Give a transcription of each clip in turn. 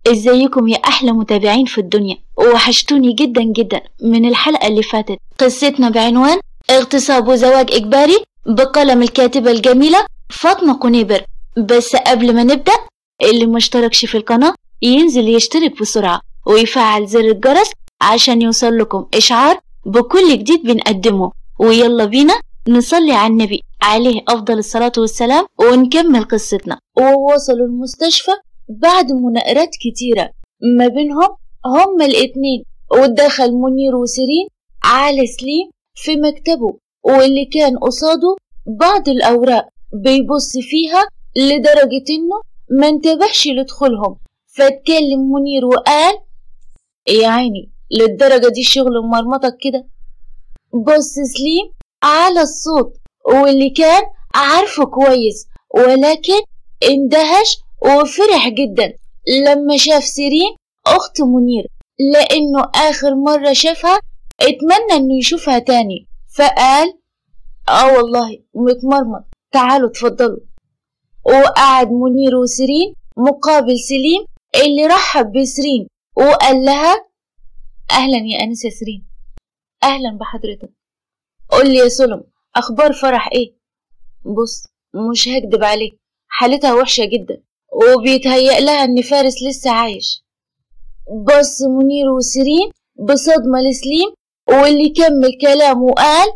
ازيكم يا احلى متابعين في الدنيا وحشتوني جدا جدا من الحلقة اللي فاتت قصتنا بعنوان اغتصاب وزواج اجباري بقلم الكاتبة الجميلة فاطمة قنيبر بس قبل ما نبدأ اللي مشتركش في القناة ينزل يشترك بسرعة ويفعل زر الجرس عشان يوصل لكم اشعار بكل جديد بنقدمه ويلا بينا نصلي على النبي عليه افضل الصلاة والسلام ونكمل قصتنا ووصلوا المستشفى بعد مناقرات كتيرة ما بينهم هما الاتنين ودخل منير وسيرين على سليم في مكتبه واللي كان قصاده بعض الأوراق بيبص فيها لدرجة إنه ما انتبهش لدخولهم فاتكلم منير وقال يا عيني للدرجة دي الشغل مرمطك كده بص سليم على الصوت واللي كان عارفه كويس ولكن اندهش وفرح جدا لما شاف سيرين أخت منير لأنه آخر مرة شافها اتمنى إنه يشوفها تاني فقال آه والله متمرمط تعالوا اتفضلوا وقعد منير وسيرين مقابل سليم اللي رحب بسيرين وقال لها أهلا يا أنسة سيرين أهلا بحضرتك قول لي يا سلم أخبار فرح إيه بص مش هكدب عليك حالتها وحشة جدا وبيتهيأ لها إن فارس لسه عايش بص منير وسيرين بصدمة لسليم واللي كمل كلامه وقال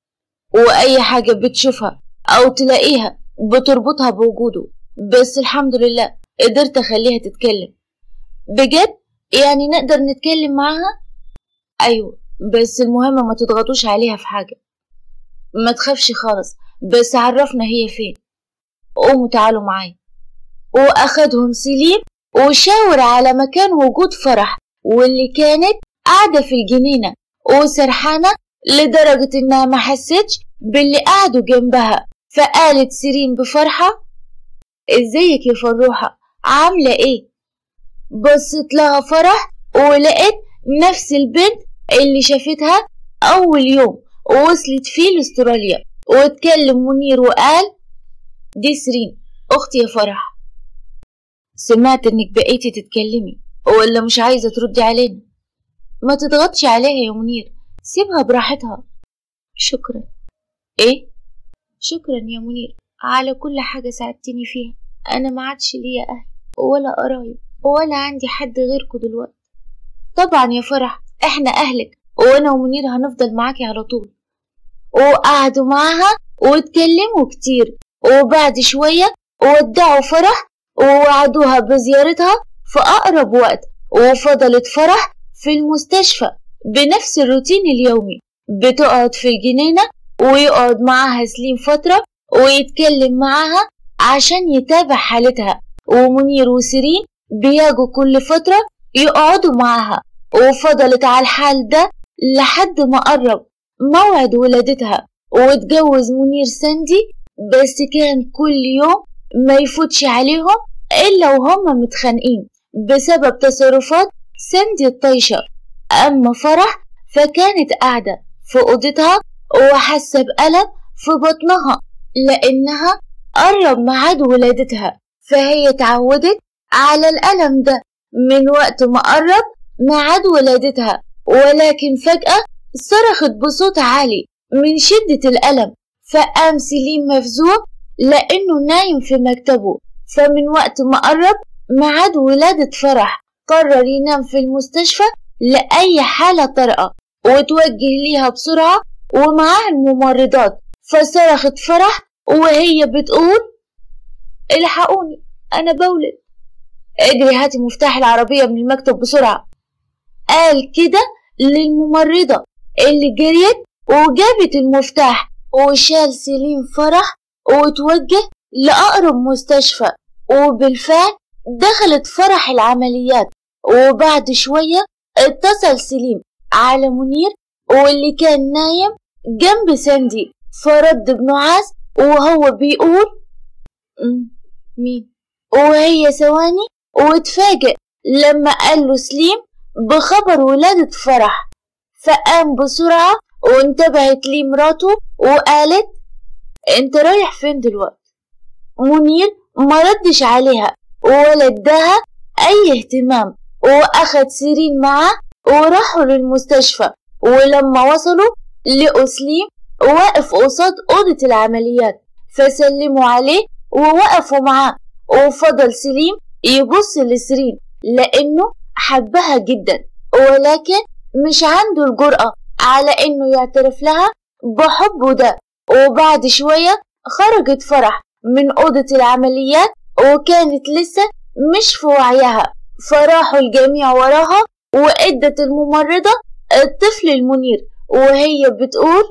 وأي حاجة بتشوفها أو تلاقيها بتربطها بوجوده بس الحمد لله قدرت أخليها تتكلم بجد يعني نقدر نتكلم معاها أيوة بس المهم ما تضغطوش عليها في حاجة ما تخافش خالص بس عرفنا هي فين قوموا تعالوا معايا وأخدهم سليم وشاور على مكان وجود فرح واللي كانت قاعدة في الجنينة وسرحانة لدرجة إنها ما حستش باللي قعدوا جنبها فقالت سيرين بفرحة ازيك يا فروحة عاملة ايه بصت لها فرح ولقيت نفس البنت اللي شافتها أول يوم ووصلت فيه لاستراليا واتكلم منير وقال دي سيرين أختي يا فرح سمعت إنك بقيتي تتكلمي ولا مش عايزة تردي علينا ما تضغطش عليها يا منير سيبها براحتها شكرا ايه شكرا يا منير على كل حاجة ساعدتني فيها أنا ما عادش ليا أهل ولا قرايب ولا عندي حد غيركم دلوقتي طبعا يا فرح احنا أهلك وأنا ومنير هنفضل معاكي على طول وقعدوا معاها واتكلموا كتير وبعد شوية ودعوا فرح ووعدوها بزيارتها في أقرب وقت وفضلت فرح في المستشفى بنفس الروتين اليومي بتقعد في الجنينة ويقعد معاها سليم فترة ويتكلم معاها عشان يتابع حالتها ومنير وسيرين بيجوا كل فترة يقعدوا معاها وفضلت على الحال ده لحد ما قرب موعد ولادتها واتجوز منير سندي بس كان كل يوم ما يفوتش عليهم إلا وهم متخانقين بسبب تصرفات سندي الطيشة أما فرح فكانت قاعدة في أوضتها وحاسة بألم في بطنها لأنها قرب ميعاد ولادتها فهي اتعودت على الألم ده من وقت ما قرب ميعاد ولادتها ولكن فجأة صرخت بصوت عالي من شدة الألم فقام سليم مفزوع لأنه نايم في مكتبه فمن وقت ما قرب ميعاد ولادة فرح قرر ينام في المستشفى لأي حالة طارئة وتوجه ليها بسرعة ومعاها الممرضات فصرخت فرح وهي بتقول الحقوني أنا بولد اجري هاتي مفتاح العربية من المكتب بسرعة قال كده للممرضة اللي جريت وجابت المفتاح وشال سليم فرح وتوجه لأقرب مستشفى وبالفعل دخلت فرح العمليات وبعد شوية اتصل سليم على منير واللي كان نايم جنب ساندي فرد بنعاس وهو بيقول مين وهي ثواني واتفاجئ لما قال له سليم بخبر ولادة فرح فقام بسرعة وانتبهت ليه مراته وقالت انت رايح فين دلوقتي منير ما ردش عليها ولا اداها أي اهتمام وأخد سيرين معاه وراحوا للمستشفى ولما وصلوا لقوا سليم واقف قصاد أوضة العمليات فسلموا عليه ووقفوا معاه وفضل سليم يبص لسيرين لأنه حبها جدا ولكن مش عنده الجرأة على إنه يعترف لها بحبه ده وبعد شوية خرجت فرح من أوضة العمليات وكانت لسه مش في وعيها فراحوا الجميع وراها وإدت الممرضة الطفل المنير وهي بتقول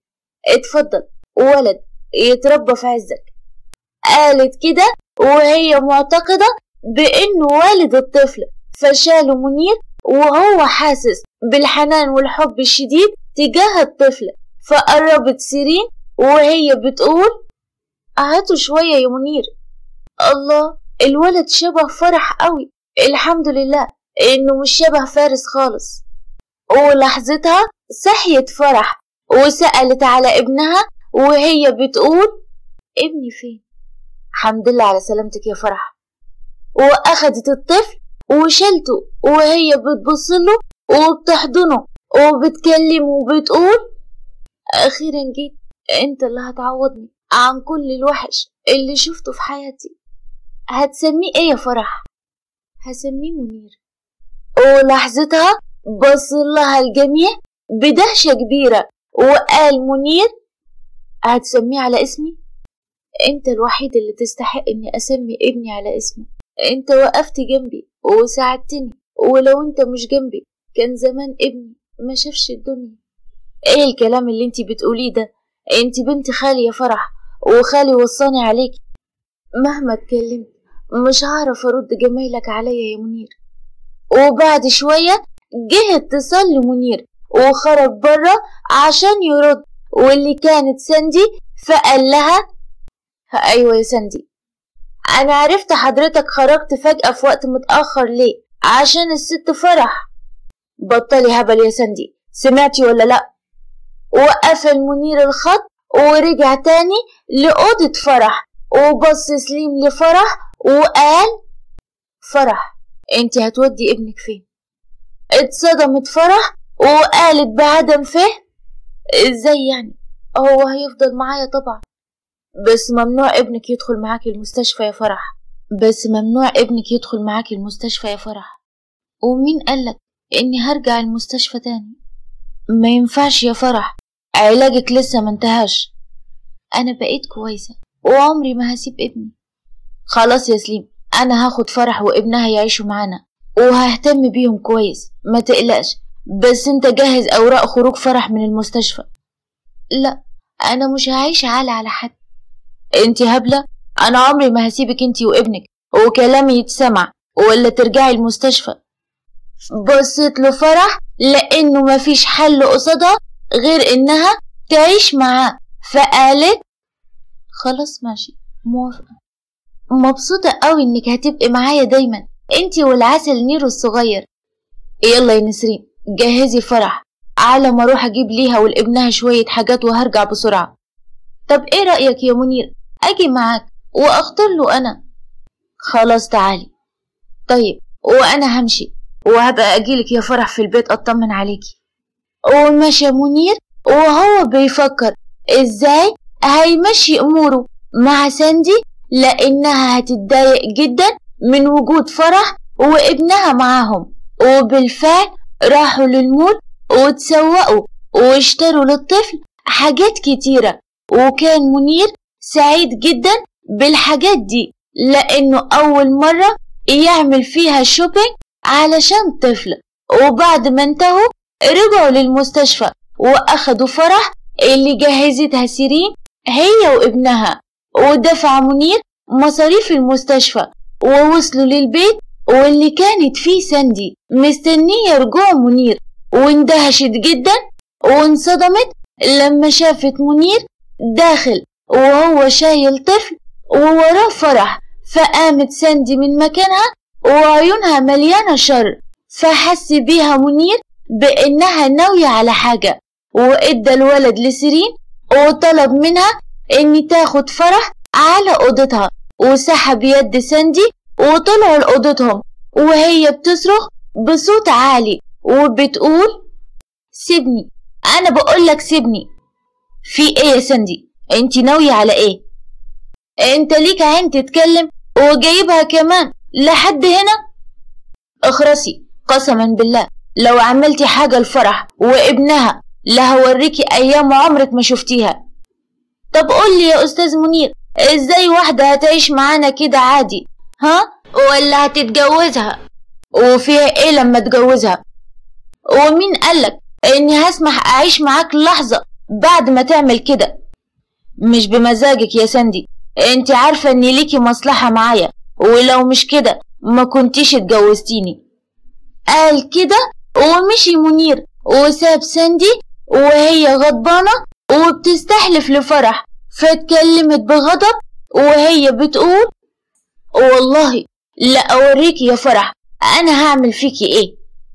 اتفضل ولد يتربى في عزك قالت كده وهي معتقدة بإنه والد الطفل فشاله منير وهو حاسس بالحنان والحب الشديد تجاه الطفل فقربت سيرين وهي بتقول هاتوا شوية يا منير الله الولد شبه فرح قوي الحمد لله انه مش شبه فارس خالص ولحظتها صحيت فرح وسألت على ابنها وهي بتقول ابني فين الحمد لله على سلامتك يا فرح واخدت الطفل وشلته وهي بتبص له وبتحضنه وبتكلمه وبتقول اخيرا جيت انت اللي هتعوضني عن كل الوحش اللي شفته في حياتي هتسميه ايه يا فرح هسميه منير ولحظتها بص لها الجميع بدهشة كبيرة وقال منير هتسميه على اسمي انت الوحيد اللي تستحق اني اسمي ابني على اسمه انت وقفت جنبي وساعدتني ولو انت مش جنبي كان زمان ابني ما شافش الدنيا ايه الكلام اللي انت بتقوليه ده انت بنت خالي يا فرح وخالي وصاني عليك مهما اتكلمت مش هعرف ارد جمايلك عليا يا منير وبعد شوية جه اتصال لمنير وخرج بره عشان يرد واللي كانت ساندي فقال لها ايوه يا ساندي انا عرفت حضرتك خرجت فجأة في وقت متأخر ليه عشان الست فرح بطلي هبل يا ساندي سمعتي ولا لا وقفل منير الخط ورجع تاني لأوضة فرح وبص سليم لفرح وقال فرح انت هتودي ابنك فين اتصدمت فرح وقالت بعدم فهم ازاي يعني هو هيفضل معايا طبعا بس ممنوع ابنك يدخل معاكي المستشفى يا فرح بس ممنوع ابنك يدخل معاكي المستشفى يا فرح ومين قالك اني هرجع المستشفى تاني ما ينفعش يا فرح علاجك لسه ما انتهاش انا بقيت كويسة وعمري ما هسيب ابني خلاص يا سليم انا هاخد فرح وابنها يعيشوا معانا وههتم بيهم كويس ما تقلقش بس انت جهز اوراق خروج فرح من المستشفى لا انا مش هعيش عالة على حد انت هبلة انا عمري ما هسيبك انت وابنك وكلامي يتسمع ولا ترجعي المستشفى بصيت له فرح لانه مفيش حل قصادها غير انها تعيش معاه فقالت خلاص ماشي موافقة مبسوطة قوي انك هتبقي معايا دايما انتي والعسل نيرو الصغير يلا يا نسرين جهزي الفرح على ما اروح اجيب ليها ولابنها شوية حاجات وهرجع بسرعة طب ايه رأيك يا منير اجي معاك واختار له انا خلاص تعالي طيب وانا همشي وهبقى اجيلك يا فرح في البيت اطمن عليكي ومشى منير وهو بيفكر ازاي هيمشي اموره مع ساندي لانها هتتضايق جدا من وجود فرح وابنها معاهم وبالفعل راحوا للمول وتسوقوا واشتروا للطفل حاجات كتيرة وكان منير سعيد جدا بالحاجات دي لأنه أول مرة يعمل فيها شوبينج علشان طفل وبعد ما انتهوا رجعوا للمستشفى وأخدوا فرح اللي جهزتها سيرين هي وابنها ودفع منير مصاريف المستشفى ووصلوا للبيت واللي كانت فيه ساندي مستنية رجوع منير واندهشت جدا وانصدمت لما شافت منير داخل وهو شايل طفل ووراه فرح فقامت ساندي من مكانها وعيونها مليانة شر فحس بيها منير بإنها ناوية على حاجة وإدى الولد لسيرين وطلب منها إن تاخد فرح على أوضتها وسحب يد ساندي وطلعوا لأوضتهم وهي بتصرخ بصوت عالي وبتقول سيبني أنا بقولك سيبني في إيه يا سندي أنت ناوية على إيه أنت ليك عين تتكلم وجايبها كمان لحد هنا اخرسي قسما بالله لو عملتي حاجة الفرح وابنها لهوريكي أيام عمرك ما شفتيها طب قولي يا أستاذ منير إزاي واحدة هتعيش معانا كده عادي ها ولا هتتجوزها وفيها إيه لما تجوزها ومين قالك إني هسمح أعيش معاك لحظة بعد ما تعمل كده مش بمزاجك يا سندي انت عارفة إني ليكي مصلحة معايا ولو مش كده ما كنتيش اتجوزتيني قال كده ومشي منير وساب سندي وهي غضبانة وبتستحلف لفرح فاتكلمت بغضب وهي بتقول والله لا أوريكي يا فرح أنا هعمل فيكي إيه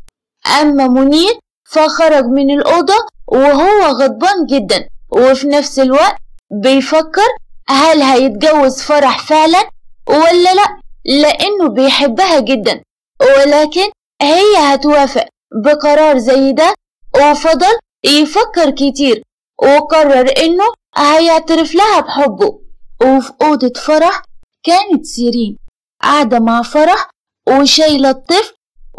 أما منير فخرج من الأوضة وهو غضبان جدا وفي نفس الوقت بيفكر هل هيتجوز فرح فعلا ولا لأ لأنه بيحبها جدا ولكن هي هتوافق بقرار زي ده وفضل يفكر كتير وقرر إنه هيعترف لها بحبه وفي أوضة فرح كانت سيرين قاعدة مع فرح وشايلة الطفل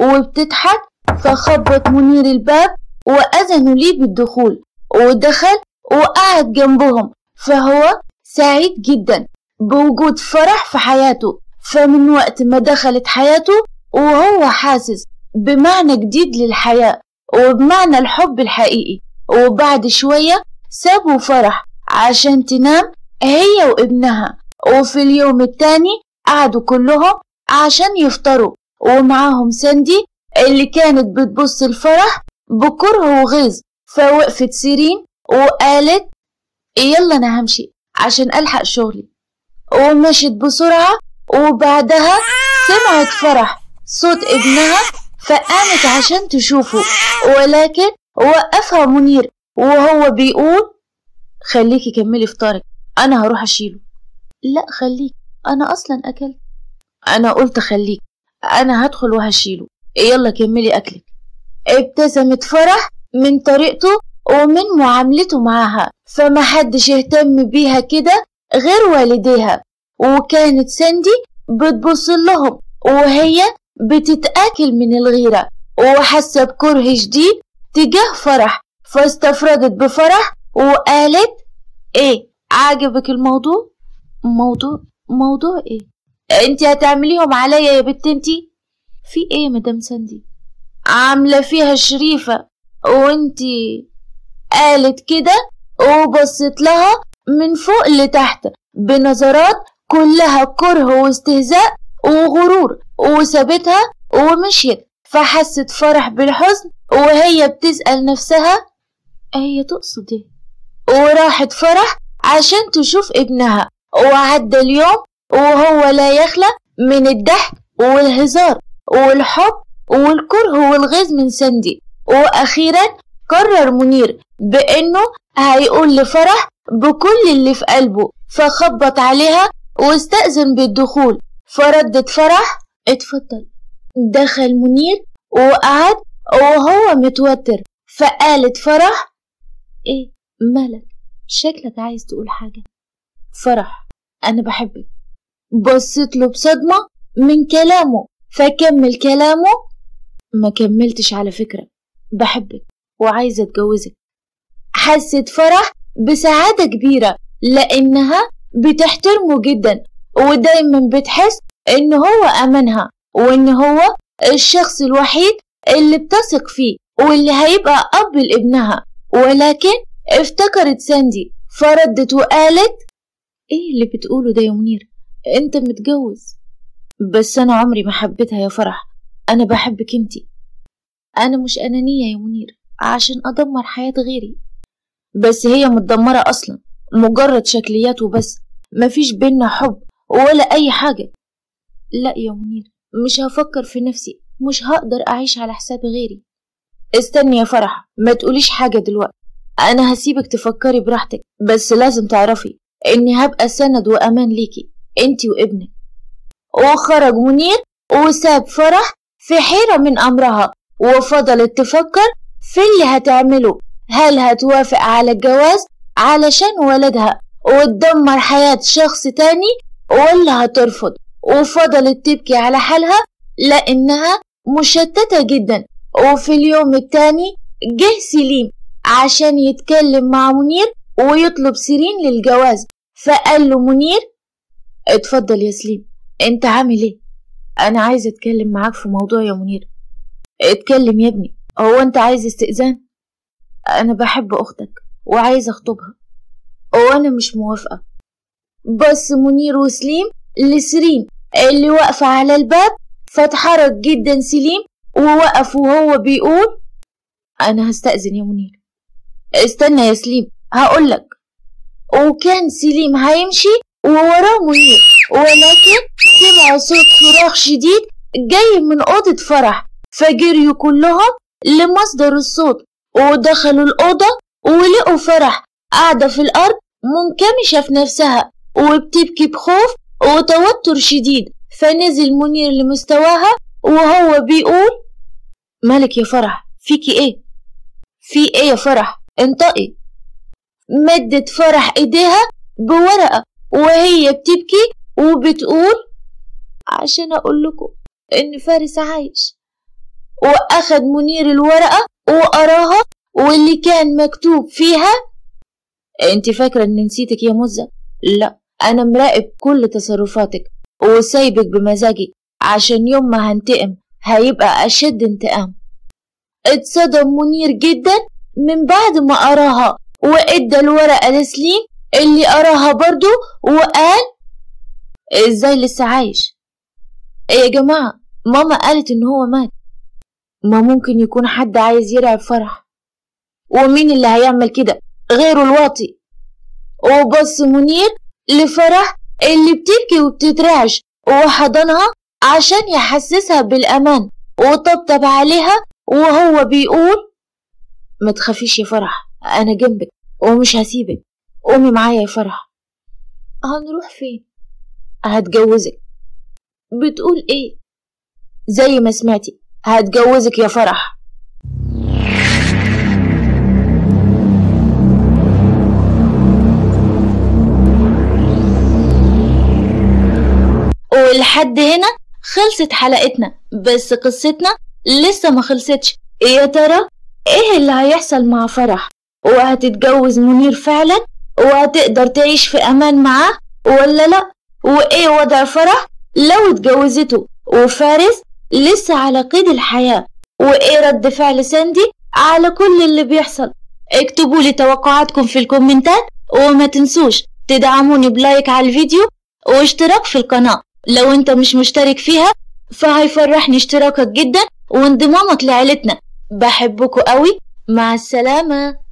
وبتضحك فخبط منير الباب وأذنوا ليه بالدخول ودخل وقعد جنبهم فهو سعيد جدا بوجود فرح في حياته فمن وقت ما دخلت حياته وهو حاسس بمعنى جديد للحياة وبمعنى الحب الحقيقي وبعد شوية سابوا فرح عشان تنام هي وابنها وفي اليوم التاني قعدوا كلهم عشان يفطروا ومعاهم سندي اللي كانت بتبص الفرح بكره وغيظ فوقفت سيرين وقالت يلا انا همشي عشان الحق شغلي ومشت بسرعة وبعدها سمعت فرح صوت ابنها فقامت عشان تشوفه ولكن وقفها منير وهو بيقول خليكي كملي فطارك انا هروح اشيله لا خليك انا اصلا اكلت انا قلت خليك انا هدخل وهشيله يلا كملي اكلك ابتسمت فرح من طريقته ومن معاملته معاها فما حدش اهتم بيها كده غير والديها وكانت ساندي بتبص لهم وهي بتتآكل من الغيرة وحاسة بكره شديد تجاه فرح فاستفردت بفرح وقالت ايه عاجبك الموضوع موضوع موضوع ايه انت هتعمليهم عليا يا بنت انتي في ايه يا مدام ساندي عاملة فيها شريفة وانتي قالت كده وبصت لها من فوق لتحت بنظرات كلها كره واستهزاء وغرور وسابتها ومشيت فحست فرح بالحزن وهي بتسأل نفسها هي تقصد ايه وراحت فرح عشان تشوف ابنها وعدى اليوم وهو لا يخلى من الضحك والهزار والحب والكره والغيظ من سندي وأخيرا قرر منير بأنه هيقول لفرح بكل اللي في قلبه فخبط عليها واستأذن بالدخول فردت فرح اتفضل دخل منير وقعد وهو متوتر فقالت فرح ايه مالك شكلك عايز تقول حاجة فرح أنا بحبك بصيت له بصدمة من كلامه فكمل كلامه ما كملتش على فكرة بحبك وعايزة اتجوزك حست فرح بسعادة كبيرة لأنها بتحترمه جدا ودايما بتحس إن هو أمنها وإن هو الشخص الوحيد اللي بتثق فيه واللي هيبقى أب لابنها ولكن افتكرت ساندي فردت وقالت ايه اللي بتقوله ده يا منير انت متجوز بس انا عمري ما حبيتها يا فرح انا بحبك انتي انا مش انانية يا منير عشان ادمر حياة غيري بس هي متدمرة اصلا مجرد شكليات وبس مفيش بينا حب ولا اي حاجة لا يا منير مش هفكر في نفسي مش هقدر اعيش على حساب غيري استني يا فرح ما تقوليش حاجة دلوقتي أنا هسيبك تفكري براحتك بس لازم تعرفي إني هبقى سند وأمان ليكي إنتي وابنك وخرج منير وساب فرح في حيرة من أمرها وفضلت تفكر في اللي هتعمله هل هتوافق على الجواز علشان ولدها وتدمر حياة شخص تاني ولا هترفض وفضلت تبكي على حالها لأنها مشتتة جدا وفي اليوم التاني جه سليم عشان يتكلم مع منير ويطلب سيرين للجواز فقال له منير اتفضل يا سليم انت عامل ايه انا عايز اتكلم معاك في موضوع يا منير اتكلم يا ابني هو انت عايز استئذان انا بحب اختك وعايز اخطبها وانا مش موافقة بص منير وسليم لسرين اللي واقفة على الباب فاتحرك جدا سليم ووقف وهو بيقول انا هستأذن يا منير استنى يا سليم هقولك وكان سليم هيمشي ووراه منير ولكن سمع صوت صراخ شديد جاي من أوضة فرح فجريوا كلهم لمصدر الصوت ودخلوا الأوضة ولقوا فرح قاعدة في الأرض منكمشة في نفسها وبتبكي بخوف وتوتر شديد فنزل منير لمستواها وهو بيقول مالك يا فرح فيكي ايه في ايه يا فرح انطقي مدت فرح ايديها بورقة وهي بتبكي وبتقول عشان اقول لكم ان فارس عايش واخد منير الورقة وقراها واللي كان مكتوب فيها انت فاكرة ان نسيتك يا مزة لا انا مراقب كل تصرفاتك وسايبك بمزاجي عشان يوم ما هنتقم هيبقى اشد انتقام اتصدم منير جدا من بعد ما قراها وادى الورقة لسليم اللي قراها برضو وقال ازاي لسه عايش إيه يا جماعة ماما قالت ان هو مات ما ممكن يكون حد عايز يرعب فرح ومين اللي هيعمل كده غيره الواطي وبص منير لفرح اللي بتبكي وبتترعش وحضنها عشان يحسسها بالأمان وطبطب عليها وهو بيقول ما تخافيش يا فرح أنا جنبك ومش هسيبك قومي معايا يا فرح هنروح فين هتجوزك بتقول ايه زي ما سمعتي هتجوزك يا فرح ولحد هنا خلصت حلقتنا بس قصتنا لسه ما خلصتش يا ترى ايه اللي هيحصل مع فرح وهتتجوز منير فعلا وهتقدر تعيش في امان معاه ولا لا وايه وضع فرح لو اتجوزته وفارس لسه على قيد الحياة وايه رد فعل ساندي على كل اللي بيحصل اكتبوا لي توقعاتكم في الكومنتات وما تنسوش تدعموني بلايك على الفيديو واشتراك في القناة لو انت مش مشترك فيها فهيفرحني اشتراكك جدا وانضمامك لعيلتنا بحبكوا قوي مع السلامة